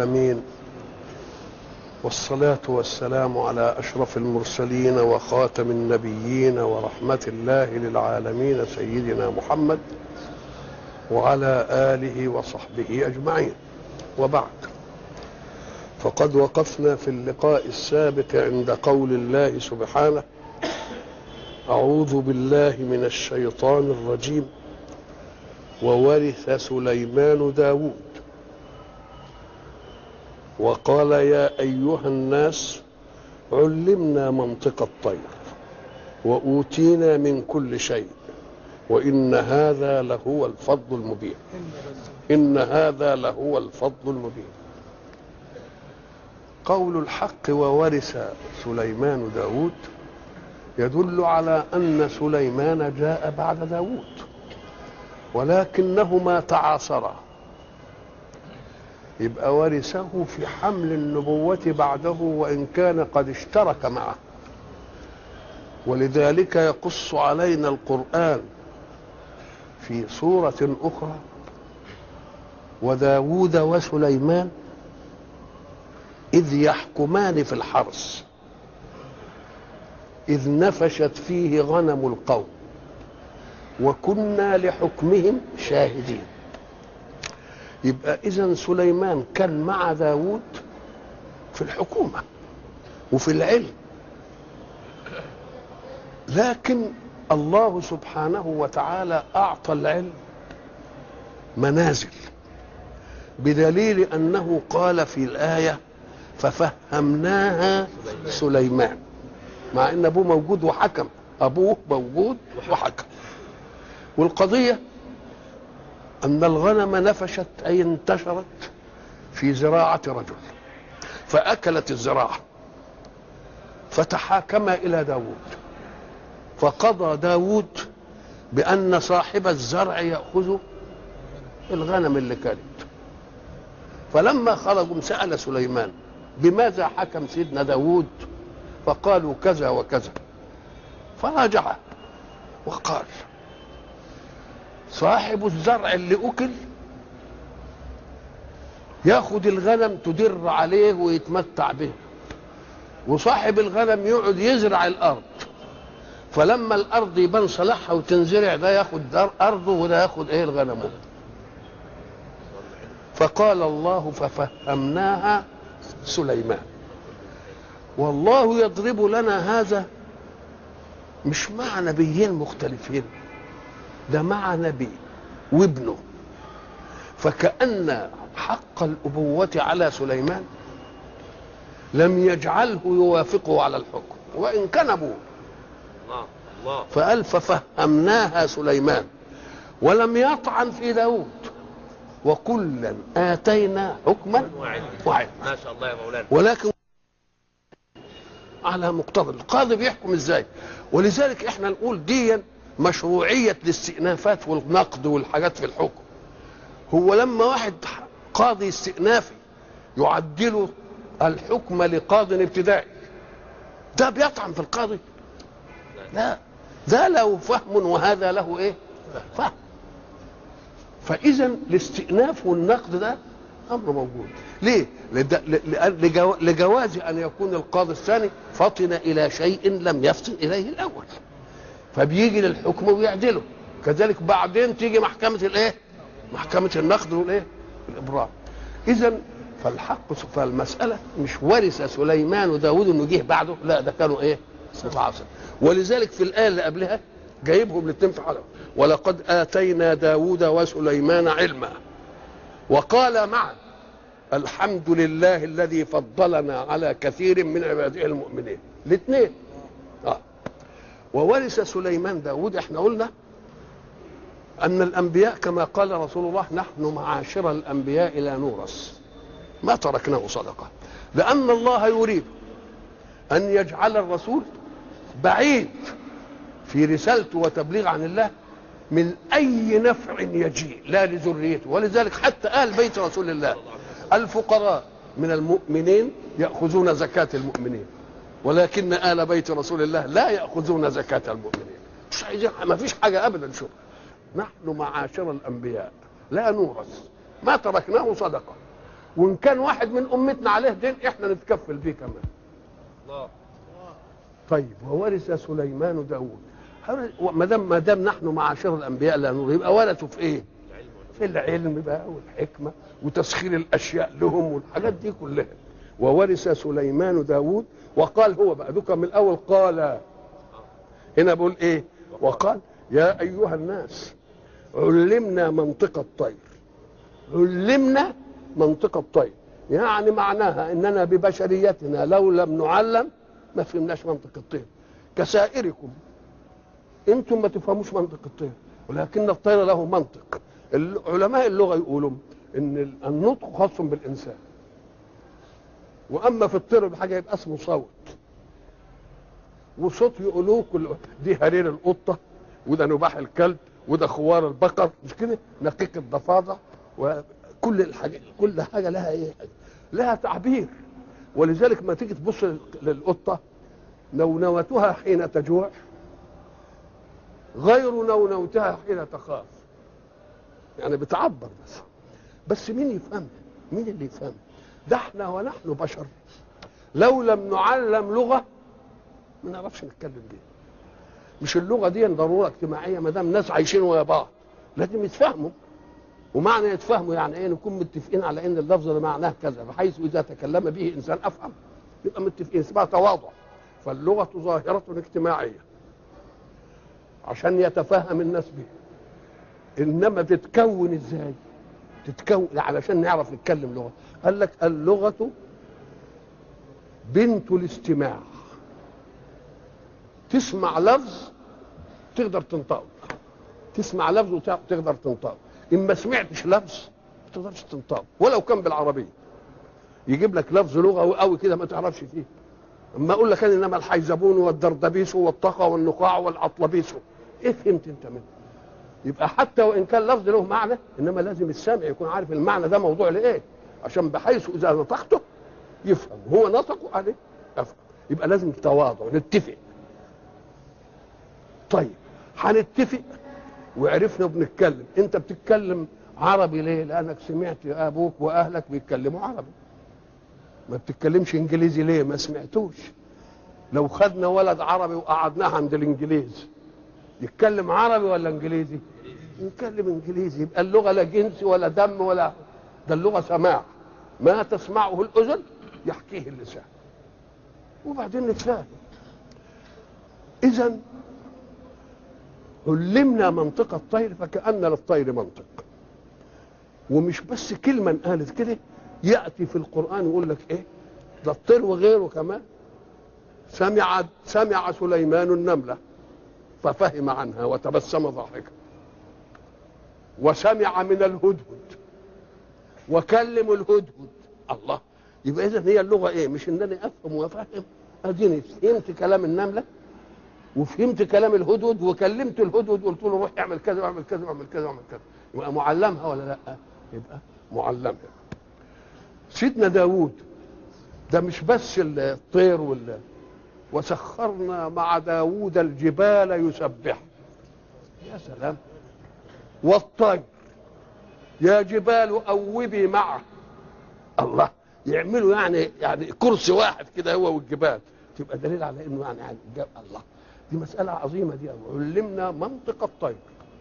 العالمين والصلاة والسلام على أشرف المرسلين وخاتم النبيين ورحمة الله للعالمين سيدنا محمد وعلى آله وصحبه أجمعين وبعد فقد وقفنا في اللقاء السابق عند قول الله سبحانه أعوذ بالله من الشيطان الرجيم وورث سليمان داود وقال يا أيها الناس علمنا منطق الطير وأوتينا من كل شيء وإن هذا لهو الفضل المبين إن هذا لهو الفضل المبين قول الحق وورث سليمان داود يدل على أن سليمان جاء بعد داود ولكنهما تعاصرا يبقى ورثه في حمل النبوة بعده وإن كان قد اشترك معه ولذلك يقص علينا القرآن في سورة أخرى وداود وسليمان إذ يحكمان في الحرث إذ نفشت فيه غنم القوم وكنا لحكمهم شاهدين يبقى إذا سليمان كان مع داود في الحكومة وفي العلم لكن الله سبحانه وتعالى أعطى العلم منازل بدليل أنه قال في الآية ففهمناها سليمان مع ان ابوه موجود وحكم ابوه موجود وحكم والقضيه ان الغنم نفشت اي انتشرت في زراعه رجل فاكلت الزراعه فتحاكم الى داود فقضى داود بان صاحب الزرع ياخذ الغنم اللي كانت فلما خرجوا سال سليمان بماذا حكم سيدنا داود فقالوا كذا وكذا فرجع وقال صاحب الزرع اللي أكل ياخد الغنم تدر عليه ويتمتع به وصاحب الغنم يقعد يزرع الأرض فلما الأرض يبان صلاحها وتنزرع ده ياخد أرضه وده ياخد إيه الغنم فقال الله ففهمناها سليمان والله يضرب لنا هذا مش مع نبيين مختلفين ده مع نبي وابنه فكأن حق الأبوة على سليمان لم يجعله يوافقه على الحكم وإن كان أبوه فقال ففهمناها سليمان ولم يطعن في داود وكلا آتينا حكما وعلما ما شاء الله يا مولانا ولكن على مقتضى القاضي بيحكم ازاي ولذلك احنا نقول دي مشروعية الاستئنافات والنقد والحاجات في الحكم هو لما واحد قاضي استئنافي يعدل الحكم لقاض ابتدائي ده بيطعن في القاضي لا ده له فهم وهذا له ايه فهم فاذا الاستئناف والنقد ده امر موجود ليه لجواز ان يكون القاضي الثاني فطن الى شيء لم يفطن اليه الاول فبيجي للحكم ويعدله كذلك بعدين تيجي محكمه الايه محكمه النقد والايه الابراء اذا فالحق فالمساله مش ورث سليمان وداود انه جه بعده لا ده كانوا ايه متعاصر ولذلك في الايه اللي قبلها جايبهم الاثنين في حلقه ولقد اتينا داود وسليمان علما وقال معا الحمد لله الذي فضلنا على كثير من عباده المؤمنين الاثنين آه. وورث سليمان داود احنا قلنا أن الأنبياء كما قال رسول الله نحن معاشر الأنبياء لا نورث ما تركناه صدقة لأن الله يريد أن يجعل الرسول بعيد في رسالته وتبليغ عن الله من أي نفع يجيء لا لذريته ولذلك حتى آل بيت رسول الله الفقراء من المؤمنين يأخذون زكاة المؤمنين ولكن آل بيت رسول الله لا يأخذون زكاة المؤمنين مش عايزين ما فيش حاجة أبدا شوف نحن معاشر الأنبياء لا نورث ما تركناه صدقة وان كان واحد من امتنا عليه دين احنا نتكفل بيه كمان الله طيب وورث سليمان داود ما دام ما دام نحن معاشر الانبياء لا نور يبقى ورثوا في ايه؟ في العلم بقى والحكمه وتسخير الاشياء لهم والحاجات دي كلها وورث سليمان داود وقال هو بقى دوكا من الاول قال هنا بقول ايه؟ وقال يا ايها الناس علمنا منطق الطير علمنا منطق الطير يعني معناها اننا ببشريتنا لو لم نعلم ما فهمناش منطق الطير كسائركم انتم ما تفهموش منطق الطير ولكن الطير له منطق علماء اللغه يقولوا ان النطق خاص بالانسان واما في الطير بحاجه يبقى اسمه صوت وصوت يقولوه كل دي هرير القطه وده نباح الكلب وده خوار البقر مش كده نقيق الضفادع وكل الحاجات كل حاجه لها ايه لها تعبير ولذلك ما تيجي تبص للقطه نونوتها حين تجوع غير نونوتها حين تخاف يعني بتعبر بس بس مين يفهمها مين اللي يفهمها ده احنا ونحن بشر لو لم نعلم لغه ما نعرفش نتكلم بيها مش اللغه دي ضروره اجتماعيه ما دام ناس عايشين ويا بعض لازم يتفاهموا ومعنى يتفاهموا يعني ايه نكون متفقين على ان اللفظ ده معناه كذا بحيث اذا تكلم به انسان افهم يبقى متفقين اسمها تواضع فاللغه ظاهره اجتماعيه عشان يتفهم الناس بها انما تتكون ازاي تتكون علشان نعرف نتكلم لغه قال لك اللغه بنت الاستماع تسمع لفظ تقدر تنطقه تسمع لفظ وتقدر تنطقه ان ما سمعتش لفظ ما تقدرش تنطقه ولو كان بالعربيه يجيب لك لفظ لغوي قوي كده ما تعرفش فيه اما اقول لك انما الحيزبون والدردبيس والطقى والنقاع والعطلبيس ايه فهمت انت منه يبقى حتى وان كان لفظ له معنى انما لازم السامع يكون عارف المعنى ده موضوع لايه عشان بحيث اذا نطقته يفهم هو نطقه عليه افهم يبقى لازم تواضع نتفق طيب هنتفق وعرفنا وبنتكلم انت بتتكلم عربي ليه لانك سمعت ابوك واهلك بيتكلموا عربي ما بتتكلمش انجليزي ليه ما سمعتوش لو خدنا ولد عربي وقعدناه عند الانجليز يتكلم عربي ولا انجليزي يتكلم انجليزي يبقى اللغه لا جنس ولا دم ولا ده اللغه سماع ما تسمعه الاذن يحكيه اللسان وبعدين نتفاهم اذا علمنا منطق الطير فكأن للطير منطق ومش بس كلمة قالت كده يأتي في القرآن يقول لك إيه ده الطير وغيره كمان سمع سمع سليمان النملة ففهم عنها وتبسم ضاحكا وسمع من الهدهد وكلم الهدهد الله يبقى اذا هي اللغه ايه مش انني افهم وافهم اديني فهمت كلام النمله وفهمت كلام الهدهد وكلمت الهدهد وقلت له روح اعمل كذا واعمل كذا واعمل كذا واعمل كذا يبقى معلمها ولا لا يبقى معلمها سيدنا داوود ده مش بس الطير وال وسخرنا مع داوود الجبال يسبح يا سلام والطير يا جبال أوبي معه الله يعملوا يعني يعني كرسي واحد كده هو والجبال تبقى دليل على انه يعني, يعني الله دي مسألة عظيمة دي علمنا منطق الطير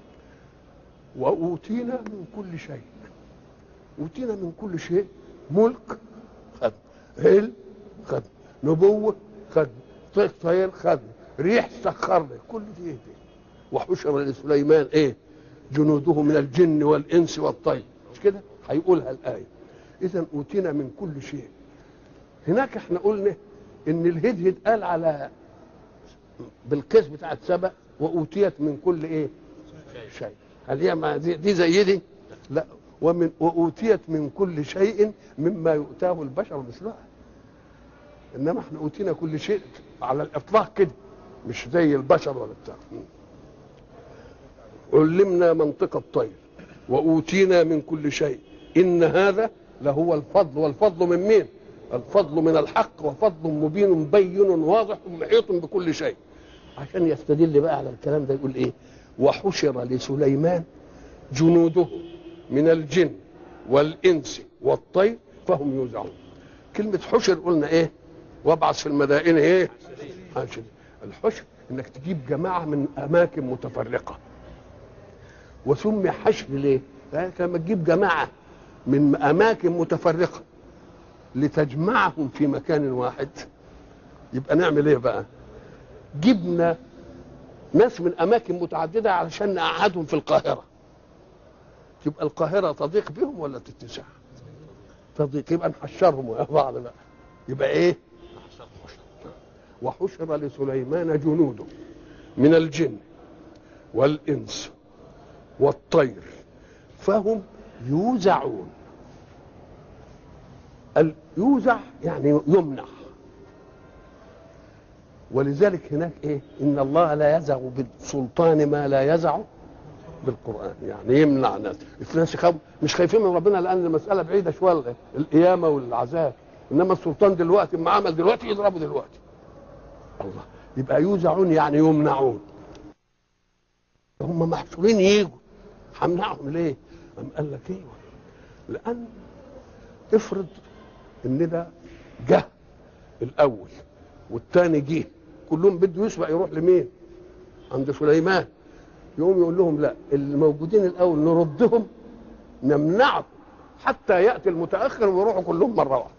وأوتينا من كل شيء أوتينا من كل شيء ملك خد علم خد نبوة خد طير خد ريح سخرنا كل دي ايه دي وحشر لسليمان ايه جنوده من الجن والانس والطير مش كده هيقولها الايه اذا اوتينا من كل شيء هناك احنا قلنا ان الهدهد قال على بالقيس بتاعت سبأ واوتيت من كل ايه شيء هل هي ما دي, دي زي دي لا ومن واوتيت من كل شيء مما يؤتاه البشر مثلها انما احنا اوتينا كل شيء على الاطلاق كده مش زي البشر ولا بتاع علمنا منطق الطير واوتينا من كل شيء ان هذا لهو الفضل والفضل من مين الفضل من الحق وفضل مبين بين واضح محيط بكل شيء عشان يستدل بقى على الكلام ده يقول ايه وحشر لسليمان جنوده من الجن والانس والطير فهم يوزعون كلمة حشر قلنا ايه وابعث في المدائن ايه حشر الحشر انك تجيب جماعة من اماكن متفرقة وسمي حشر ليه لانك لما تجيب جماعة من اماكن متفرقة لتجمعهم في مكان واحد يبقى نعمل ايه بقى جبنا ناس من اماكن متعدده علشان نقعدهم في القاهره تبقى القاهره تضيق بهم ولا تتسع تضيق يبقى نحشرهم ويا بعض بقى يبقى ايه وحشر لسليمان جنوده من الجن والانس والطير فهم يوزعون يوزع يعني يمنع ولذلك هناك ايه ان الله لا يزع بالسلطان ما لا يزع بالقران يعني يمنع ناس الناس يخاف مش خايفين من ربنا لان المساله بعيده شويه القيامه والعذاب انما السلطان دلوقتي ما عمل دلوقتي يضربه دلوقتي الله يبقى يوزعون يعني يمنعون هم محشورين يجوا همنعهم ليه؟ أم قال لك ايوه لان افرض ان ده جه الاول والتاني جه كلهم بده يسبق يروح لمين عند سليمان يقوم يقول لهم لا الموجودين الاول نردهم نمنعهم حتى ياتي المتاخر ويروحوا كلهم مره واحده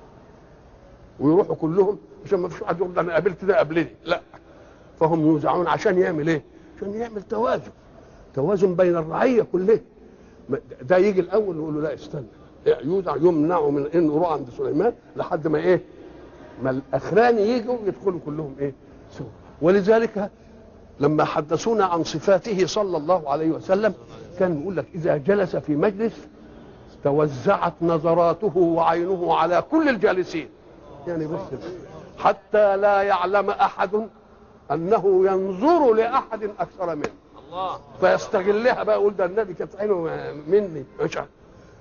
ويروحوا كلهم عشان ما فيش واحد يقول انا قابلت ده قبلني لا فهم يوزعون عشان يعمل ايه؟ عشان يعمل توازن توازن بين الرعيه كلها ده يجي الاول يقول له لا استنى يوزع يمنع من انه يروح عند سليمان لحد ما ايه؟ ما الاخراني يجوا يدخلوا كلهم ايه؟ سوا ولذلك لما حدثونا عن صفاته صلى الله عليه وسلم كان يقول لك اذا جلس في مجلس توزعت نظراته وعينه على كل الجالسين يعني بس حتى لا يعلم احد انه ينظر لاحد اكثر منه الله فيستغلها بقى يقول ده النبي كانت عينه مني مش عارف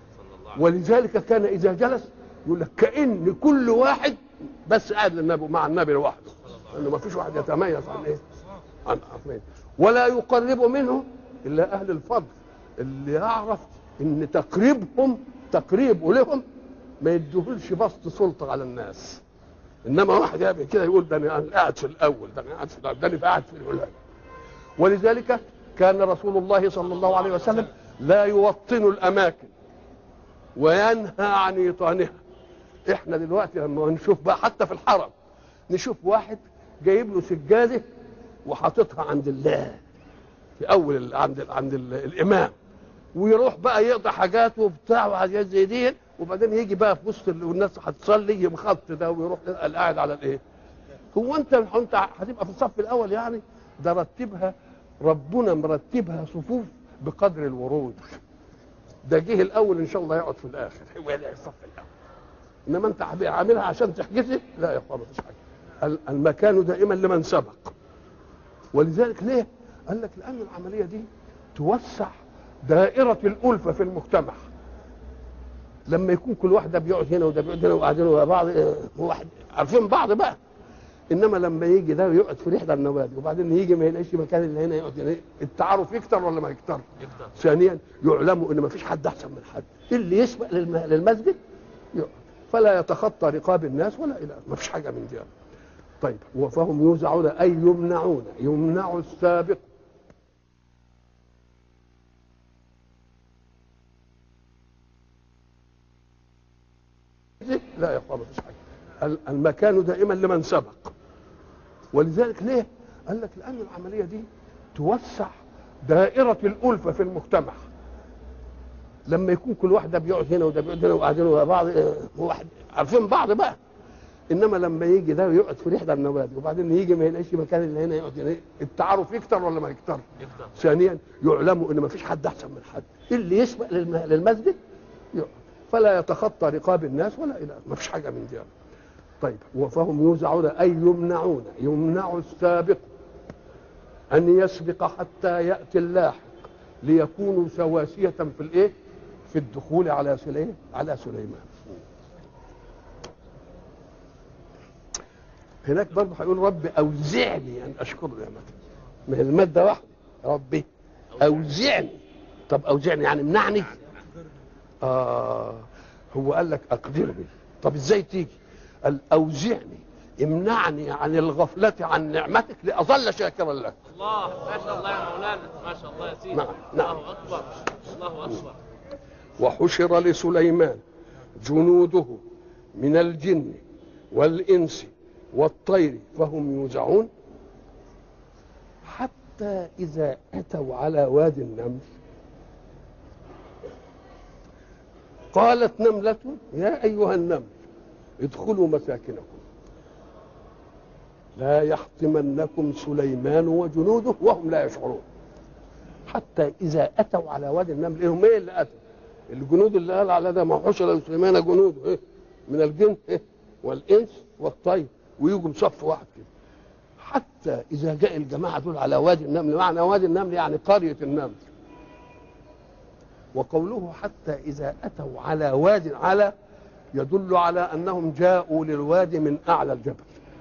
ولذلك كان اذا جلس يقول لك كان كل واحد بس قاعد للنبي مع النبي لوحده لانه ما فيش واحد يتميز عن ايه عن اخرين ولا يقرب منه الا اهل الفضل اللي يعرف ان تقريبهم تقريب لهم ما يديهولش بسط سلطه على الناس انما واحد يعمل كده يقول ده انا قاعد في الاول ده انا قاعد في الاول ده انا قاعد في الاول ولذلك كان رسول الله صلى الله عليه وسلم لا يوطن الاماكن وينهى عن ايطانها احنا دلوقتي لما نشوف بقى حتى في الحرم نشوف واحد جايب له سجاده وحاططها عند الله في اول ال عند ال عند ال الامام ويروح بقى يقطع حاجات وبتاع وحاجات زي دي وبعدين يجي بقى في وسط والناس هتصلي يجي مخط ده ويروح قاعد على الايه هو انت انت هتبقى في الصف الاول يعني ده رتبها ربنا مرتبها صفوف بقدر الورود ده جه الاول ان شاء الله يقعد في الاخر هو يلاقي الصف الاول انما انت عاملها عشان تحجزي لا يا اخوان مفيش حاجه المكان دائما لمن سبق ولذلك ليه؟ قال لك لان العمليه دي توسع دائره الالفه في المجتمع لما يكون كل واحد ده بيقعد هنا وده بيقعد هنا وقاعدين ورا بعض واحد عارفين بعض بقى انما لما يجي ده يقعد في رحله النوادي وبعدين يجي ما يلاقيش مكان اللي هنا يقعد يعني التعارف يكتر ولا ما يكتر؟ يكتر ثانيا يعلموا ان ما فيش حد احسن من حد اللي يسبق للمسجد يقعد فلا يتخطى رقاب الناس ولا الى ما فيش حاجه من دي طيب وفهم يوزعون اي يمنعون يمنع السابق لا يا اخوان مفيش حاجه المكان دائما لمن سبق ولذلك ليه؟ قال لك لان العمليه دي توسع دائره الالفه في المجتمع لما يكون كل واحد ده بيقعد هنا وده بيقعد هنا وقاعدين ورا بعض واحد عارفين بعض بقى انما لما يجي ده يقعد في رحله النوادي وبعدين يجي ما يلاقيش مكان اللي هنا يقعد يعني التعارف يكتر ولا ما يكتر؟ يكتر ثانيا يعلموا ان ما فيش حد احسن من حد اللي يسبق للمسجد يقعد فلا يتخطى رقاب الناس ولا الى ما فيش حاجه من دي طيب وفهم يوزعون اي يمنعون يمنع السابق ان يسبق حتى ياتي اللاحق ليكونوا سواسيه في الايه؟ في الدخول على سليمان على سليمان هناك برضه هيقول ربي اوزعني ان اشكر نعمتك ما هي الماده واحده ربي اوزعني طب اوزعني يعني منعني اه هو قال لك اقدرني طب ازاي تيجي قال اوزعني امنعني عن الغفلة عن نعمتك لأظل شاكرا لك الله ما شاء الله يا مولانا ما شاء الله يا سيدي نعم، نعم. الله اكبر الله اكبر وحشر لسليمان جنوده من الجن والإنس والطير فهم يوزعون حتى إذا أتوا على وادي النمل قالت نملة يا أيها النمل ادخلوا مساكنكم لا يحطمنكم سليمان وجنوده وهم لا يشعرون حتى إذا أتوا على وادي النمل إيه هم إيه اللي أتوا الجنود اللي قال على ده ما حشر لسليمان جنوده إيه من الجن إيه والإنس والطير ويجوا صف واحد كده حتى إذا جاء الجماعة دول على وادي النمل معنى وادي النمل يعني قرية النمل وقوله حتى إذا أتوا على واد على يدل على أنهم جاءوا للوادي من أعلى الجبل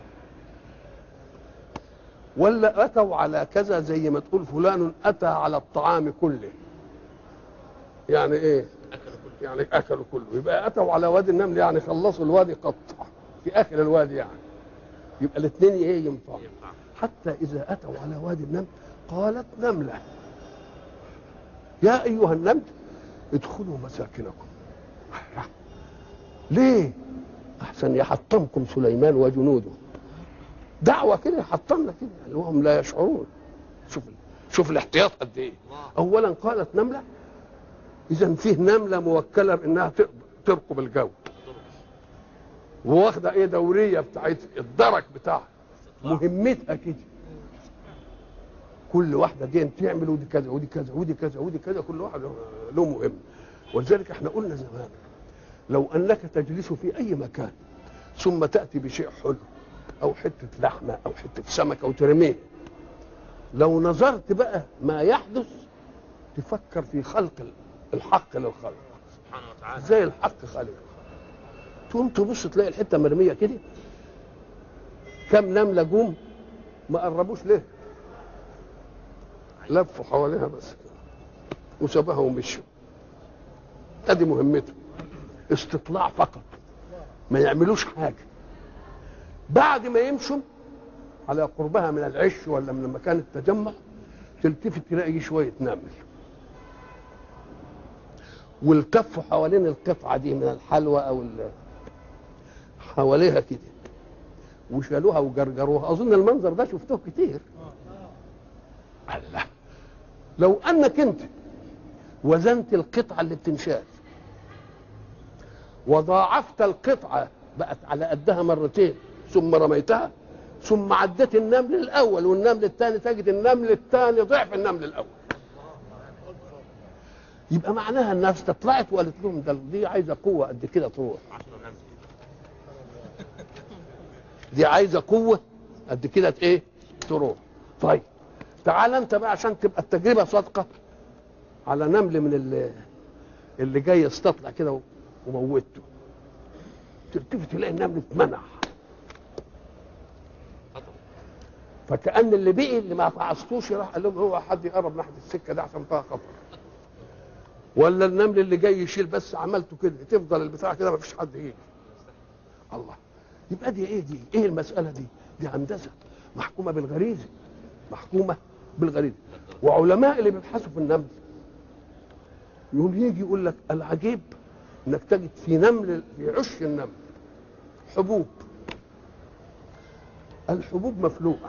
ولا أتوا على كذا زي ما تقول فلان أتى على الطعام كله يعني إيه يعني أكلوا كله يبقى أتوا على وادي النمل يعني خلصوا الوادي قطع في آخر الوادي يعني يبقى الاثنين إيه ينفعوا حتى إذا أتوا على وادي النمل قالت نملة يا أيها النمل ادخلوا مساكنكم ليه أحسن يحطمكم سليمان وجنوده دعوة كده يحطمنا كده يعني وهم لا يشعرون شوف شوف الاحتياط قد ايه اولا قالت نمله اذا فيه نمله موكله بانها تقدر ترقب الجو وواخده ايه دوريه بتاعتها الدرك بتاعها مهمتها كده كل واحده دي تعمل ودي كذا ودي كذا ودي كذا ودي كذا كل واحد له مهم ولذلك احنا قلنا زمان لو انك تجلس في اي مكان ثم تاتي بشيء حلو او حته لحمه او حته سمك او ترميه لو نظرت بقى ما يحدث تفكر في خلق الحق للخلق سبحانه وتعالى ازاي الحق خالق تقوم تبص تلاقي الحته مرميه كده كم نمله جم ما قربوش ليه لفوا حواليها بس كده وسابها ومشوا ادي مهمته استطلاع فقط ما يعملوش حاجه بعد ما يمشوا على قربها من العش ولا من مكان التجمع تلتفت تلاقي شويه نمل والتفوا حوالين القطعه دي من الحلوى او ال- حواليها كده وشالوها وجرجروها اظن المنظر ده شفتوه كتير الله لو انك انت وزنت القطعه اللي بتنشال وضاعفت القطعه بقت على قدها مرتين ثم رميتها ثم عديت النمل الاول والنمل الثاني تجد النمل الثاني ضعف النمل الاول يبقى معناها انها استطلعت وقالت لهم ده دي عايزه قوه قد كده تروح عشرة همزة دي عايزه قوه قد كده ايه تروح طيب تعال انت بقى عشان تبقى التجربه صادقه على نمل من اللي اللي جاي يستطلع كده وموته تلتفت تلاقي النمل اتمنع خطر فكأن اللي بقي اللي ما فعصتوش راح قال لهم هو حد يقرب ناحيه السكه دي عشان فيها خطر ولا النمل اللي جاي يشيل بس عملته كده تفضل البتاع كده ما فيش حد يجي الله يبقى دي ايه دي ايه المساله دي دي هندسه محكومه بالغريزه محكومه بالغريزه وعلماء اللي بيبحثوا في النمل يقوم يجي يقول لك العجيب انك تجد في نمل في عش النمل حبوب الحبوب مفلوقه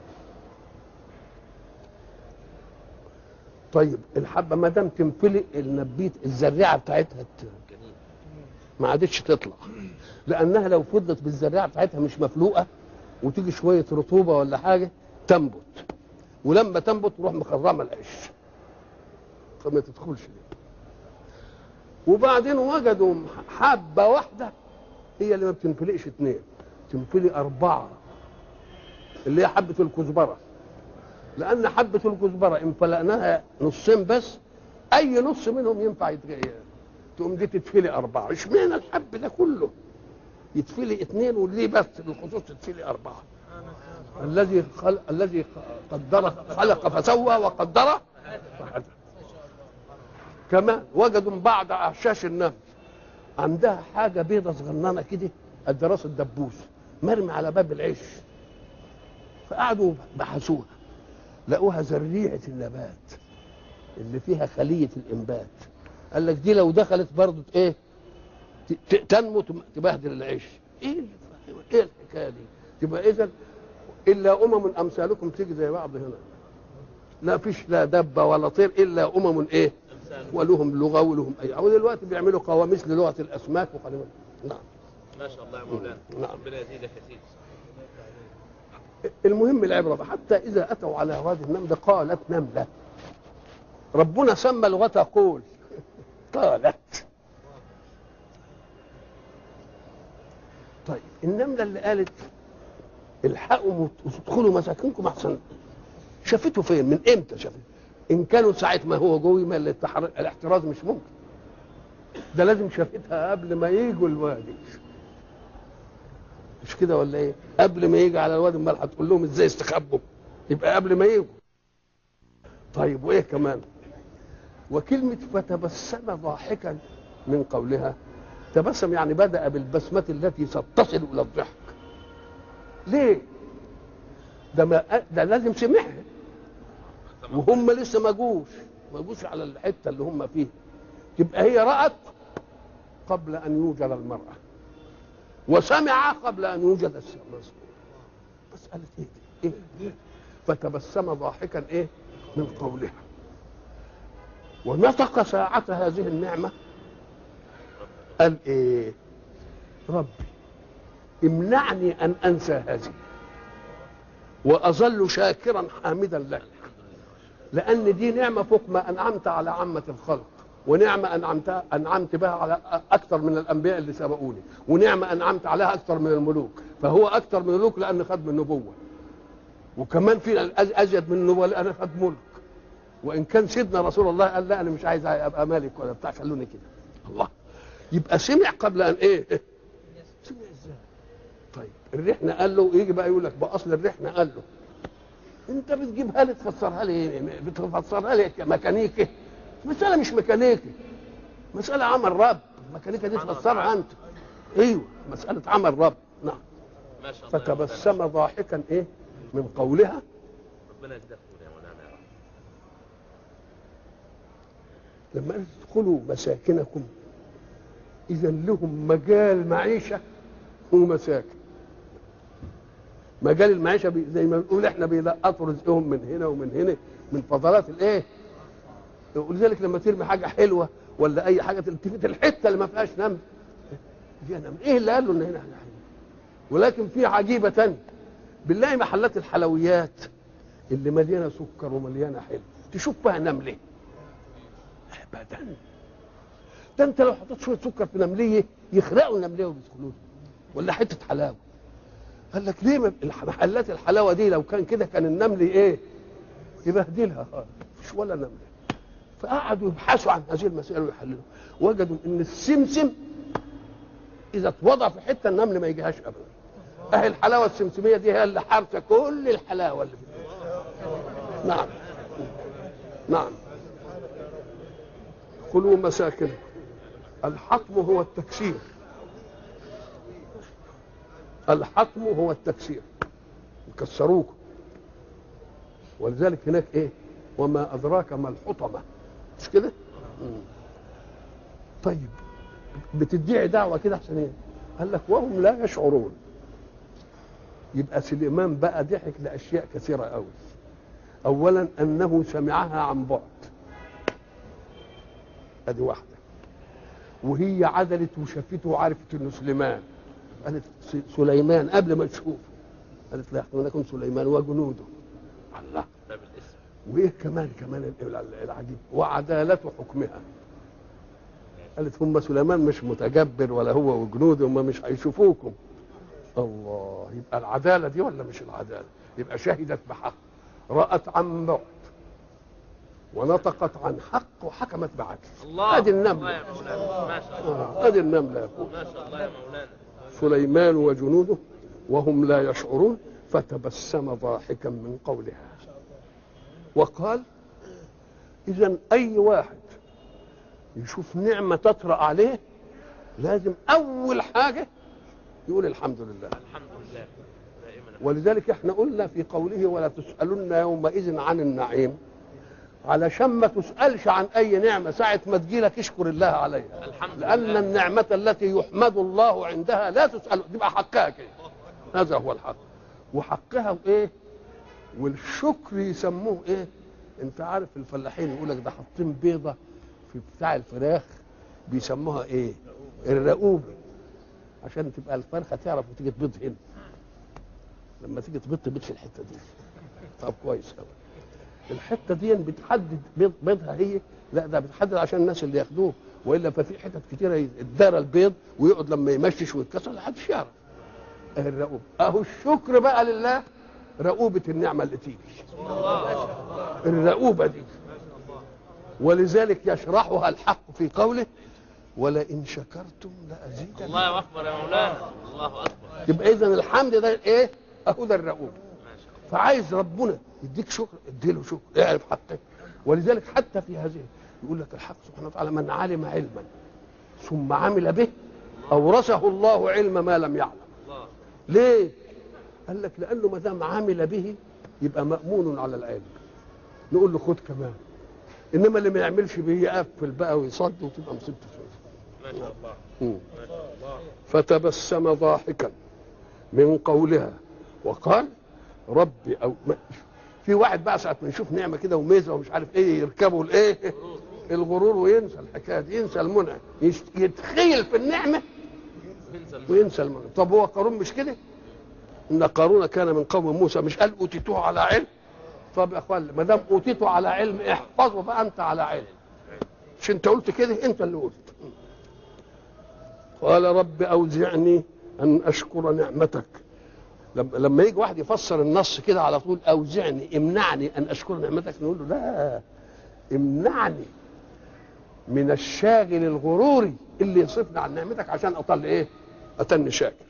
طيب الحبه ما دام تنفلق النبيت الزريعه بتاعتها ت- جميل ما عادتش تطلع لانها لو فضلت بالزريعه بتاعتها مش مفلوقه وتيجي شويه رطوبه ولا حاجه تنبت ولما تنبت تروح مخرمه العش فما تدخلش دي وبعدين وجدوا حبه واحده هي اللي ما بتنفلقش اثنين تنفلق اربعه اللي هي حبه الكزبره لان حبه الكزبره ان فلقناها نصين بس اي نص منهم ينفع يتغير تقوم دي تتفلي أربعة اشمعنى الحب ده كله يتفلي اثنين وليه بس بالخصوص تتفلي أربعة الذي خلق الذي قدر خلق فسوى وقدر فهدى كمان وجدوا بعد أعشاش النمل عندها حاجه بيضه صغننه كده قد راس الدبوس مرمي على باب العش فقعدوا بحثوها لقوها زريعه النبات اللي فيها خليه الانبات قال لك دي لو دخلت برضه ايه ت- ت- تنمو تم- تبهدل العيش ايه اللي- ايه الحكايه دي تبقى اذا الا امم امثالكم تيجي زي بعض هنا لا فيش لا دبه ولا طير الا امم ايه امثال ولهم لغه ولهم اي او دلوقتي بيعملوا قواميس للغه الاسماك وقواميس نعم ما شاء الله يا مولانا نعم. ربنا يزيدك يا سيدي المهم العبره بقى، حتى اذا اتوا على وادي النمل قالت نمله ربنا سمى لغتها قول قالت طيب النمله اللي قالت الحقوا وتدخلوا مساكنكم احسن شافته فين من امتى شافته ان كانوا ساعه ما هو جوي ما الاتحر- الاحتراز مش ممكن ده لازم شافتها قبل ما يجوا الوادي مش كده ولا ايه قبل ما يجي على الوادي امال هتقول لهم ازاي استخبوا يبقى قبل ما يجوا طيب وايه كمان وكلمة فتبسم ضاحكا من قولها تبسم يعني بدأ بالبسمة التي ستصل إلى الضحك ليه؟ ده ما ده لازم سمعها وهم لسه ما جوش ما جوش على الحتة اللي هم فيها تبقى هي رأت قبل أن يوجد المرأة وسمع قبل أن يوجد السمع مسألة إيه دي؟ إيه؟ فتبسم ضاحكا إيه من قولها ونطق ساعة هذه النعمة قال ايه ربي امنعني ان انسى هذه واظل شاكرا حامدا لك لان دي نعمه فوق ما انعمت على عامه الخلق ونعمه انعمت انعمت بها على اكثر من الانبياء اللي سبقوني ونعمه انعمت عليها اكثر من الملوك فهو اكثر من الملوك لان خد من النبوه وكمان في الأز- ازيد من النبوه لان خد ملك وان كان سيدنا رسول الله قال لا انا مش عايز ابقى ملك ولا بتاع خلوني كده الله يبقى سمع قبل ان ايه سمع ازاي طيب الريحنا قال له يجي بقى يقول لك بقى اصل الريحنا قال له انت بتجيبها لي تفسرها لي بتفسرها لي ميكانيكي مساله مش ميكانيكي مساله عمل رب الميكانيكا دي تفسرها انت ايوه مساله عمل رب نعم ما شاء الله يا مولانا. فتبسم ضاحكا ايه من قولها ربنا يزيدك خير يا مولانا يا رب. لما قال ادخلوا مساكنكم اذا لهم مجال معيشه ومساكن مجال المعيشه بي زي ما بنقول احنا بيلقطوا رزقهم من هنا ومن هنا من فضلات الايه ولذلك لما ترمي حاجه حلوه ولا اي حاجه تلتفت الحته اللي ما فيهاش نمل فيها نمل ايه اللي قال له ان هنا حاجه حلوه ولكن في عجيبه تانية بنلاقي محلات الحلويات اللي مليانه سكر ومليانه حلو تشوف فيها نمله ابدا ده انت لو حطيت شويه سكر في نمليه يخرقوا النمليه ويدخلوا ولا حته حلاوه قال لك ليه ما- الح- محلات الحلاوه دي لو كان كده كان النمل ايه يبهدلها خالص مش ولا نمله فقعدوا يبحثوا عن هذه المسائل ويحللوا وجدوا ان السمسم اذا اتوضع في حته النمل ما يجيهاش ابدا اهي الحلاوه السمسميه دي هي اللي حارسه كل الحلاوه اللي في الدنيا. نعم نعم كلوا مساكن الحطم هو التكسير الحطم هو التكسير يكسروكم ولذلك هناك ايه وما ادراك ما الحطمه مش كده مم. طيب بتدعي دعوه كده عشان ايه قال لك وهم لا يشعرون يبقى سليمان بقى ضحك لاشياء كثيره قوي اولا انه سمعها عن بعد ادي واحده وهي عدلت وشافته وعرفت انه سليمان قالت س- سليمان قبل ما تشوفه قالت لا يحتمل يكون سليمان وجنوده الله ده بالاسم وايه كمان كمان ال- ال- العجيب وعدالة حكمها قالت هم سليمان مش متجبر ولا هو وجنوده هم مش هيشوفوكم الله يبقى العدالة دي ولا مش العدالة يبقى شهدت بحق رأت عن بعد ونطقت عن حق وحكمت بعدل الله ادي الله النملة يا مولانا ما شاء الله آه، ادي النملة يا أخوي. ما شاء الله يا مولانا سليمان وجنوده وهم لا يشعرون فتبسم ضاحكا من قولها وقال اذا اي واحد يشوف نعمه تطرا عليه لازم اول حاجه يقول الحمد لله الحمد لله دائما ولذلك احنا قلنا في قوله ولا تسالن يومئذ عن النعيم علشان ما تسالش عن اي نعمه ساعه ما تجيلك اشكر الله عليها الحمد لان لله النعمه التي يحمد الله عندها لا تسال تبقى حقها كده هذا هو الحق وحقها وايه والشكر يسموه ايه انت عارف الفلاحين يقول لك ده حاطين بيضه في بتاع الفراخ بيسموها ايه الرقوب عشان تبقى الفرخه تعرف وتيجي تبيض هنا لما تيجي تبيض تبيض في الحته دي طب كويس قوي الحته دي بتحدد بيض بيضها هي لا ده بتحدد عشان الناس اللي ياخدوه والا ففي حتت كتيره يدار البيض ويقعد لما يمشش ويتكسر محدش يعرف اهي الرقوب اهو الشكر بقى لله رقوبه النعمه اللي تيجي الرقوبه دي ولذلك يشرحها الحق في قوله ولئن شكرتم لازيدنكم الله اكبر يا مولانا الله اكبر يبقى اذا الحمد ده ايه اهو ده الرقوب ما شاء الله فعايز ربنا يديك شكر اديله شكر اعرف حقك ولذلك حتى في هذه يقول لك الحق سبحانه وتعالى من علم علما ثم عمل به اورثه الله علم ما لم يعلم الله ليه قال لك لانه ما دام عمل به يبقى مامون على العلم نقول له خد كمان انما اللي ما يعملش به يقفل بقى ويصد وتبقى مصيبته فيه ما شاء الله مم. ما شاء الله فتبسم ضاحكا من قولها وقال ربي او ما في واحد بقى ساعه ما يشوف نعمه كده وميزه ومش عارف ايه يركبه الايه الغرور وينسى الحكايه دي ينسى المنعم يش- يتخيل في النعمه انسى الم- وينسى المنعم طب هو قارون مش كده ان قارون كان من قوم موسى مش قال اوتيتوه على علم طب يا اخوان ما دام اوتيته على علم احفظه بقى انت على علم مش انت قلت كده انت اللي قلت قال رب اوزعني ان اشكر نعمتك لما لما يجي واحد يفسر النص كده على طول اوزعني امنعني ان اشكر نعمتك نقول له لا امنعني من الشاغل الغروري اللي يصفني عن نعمتك عشان اطل ايه اتني شاكر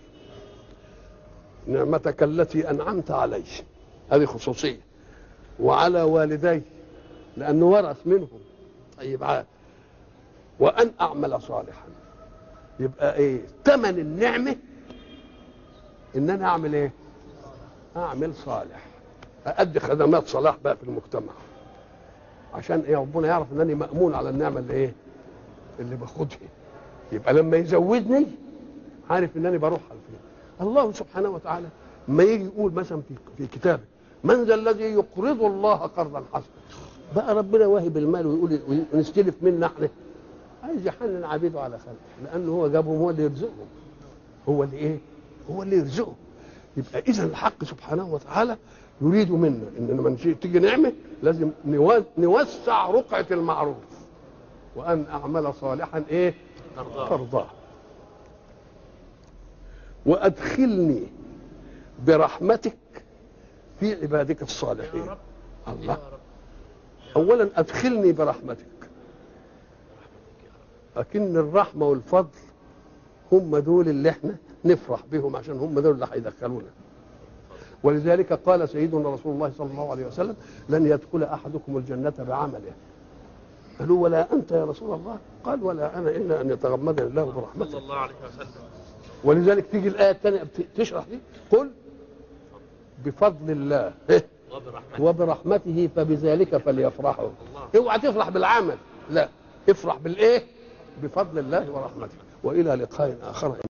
نعمتك التي انعمت علي هذه خصوصيه وعلى والدي لانه ورث منهم طيب عاد وان اعمل صالحا يبقى ايه ثمن النعمه ان انا اعمل ايه اعمل صالح اادي خدمات صلاح بقى في المجتمع عشان ايه ربنا يعرف انني مامون على النعمه اللي ايه اللي باخدها يبقى لما يزودني عارف انني بروح على فين الله سبحانه وتعالى ما يجي يقول مثلا في في كتابه من ذا الذي يقرض الله قرضا حسنا بقى ربنا واهب المال ويقول ونستلف منا احنا عايز يحنن عبيده على خلقه لانه هو جابهم هو اللي يرزقهم هو اللي ايه هو اللي يرزقهم يبقى اذا الحق سبحانه وتعالى يريد منا ان لما نجي- تيجي نعمه لازم نو- نوسع رقعه المعروف وان اعمل صالحا ايه ترضاه ترضاه وادخلني برحمتك في عبادك الصالحين يا رب الله يا رب اولا ادخلني برحمتك لكن الرحمه والفضل هم دول اللي احنا نفرح بهم عشان هم دول اللي هيدخلونا ولذلك قال سيدنا رسول الله صلى الله عليه وسلم لن يدخل احدكم الجنه بعمله قالوا ولا انت يا رسول الله قال ولا انا الا ان يتغمدني الله صلى برحمته الله عليه وسلم ولذلك تيجي الايه الثانيه بت- تشرح دي قل بفضل الله إيه؟ وبرحمته وبرحمته فبذلك فليفرحوا الله اوعى تفرح بالعمل لا افرح بالايه بفضل الله ورحمته والى لقاء اخر